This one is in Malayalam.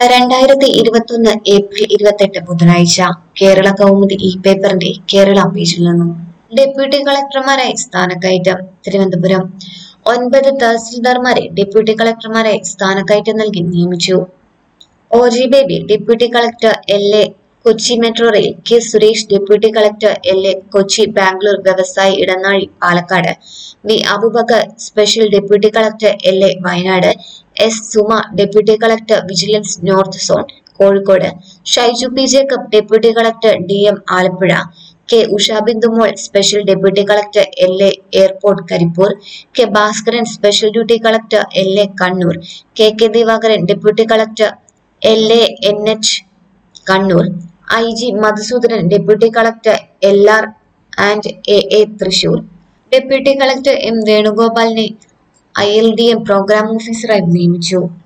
രണ്ടായിരത്തി ഇരുപത്തൊന്ന് ഏപ്രിൽ ഇരുപത്തെട്ട് ബുധനാഴ്ച കേരള കൗമുദി ഇ പേപ്പറിന്റെ കേരള പേജിൽ നിന്നും ഡെപ്യൂട്ടി കളക്ടർമാരായി സ്ഥാനക്കയറ്റം തിരുവനന്തപുരം ഒൻപത് തഹസിൽദാർമാരെ ഡെപ്യൂട്ടി കളക്ടർമാരായി സ്ഥാനക്കയറ്റം നൽകി നിയമിച്ചു O G Baby deputy collector L A Kochi metro rail K Suresh deputy collector L A Kochi Bangalore വ്യവസായി ഇടനാഴി Palakkad V Abubakar special deputy collector L A Wayanad S Suma deputy collector vigilance north zone Kozhikode Shaiju P Jacob deputy collector D M Alappuzha K Ushabindumol special deputy collector L A airport Karipur K Bhaskaran special duty collector L A Kannur K K Divakaran deputy collector L A N H Kannur I G Madhusoodanan deputy collector L R and A A Thrissur deputy collector M വേണുഗോപാലിനെ I L D M programme ഓഫീസറായി നിയമിച്ചു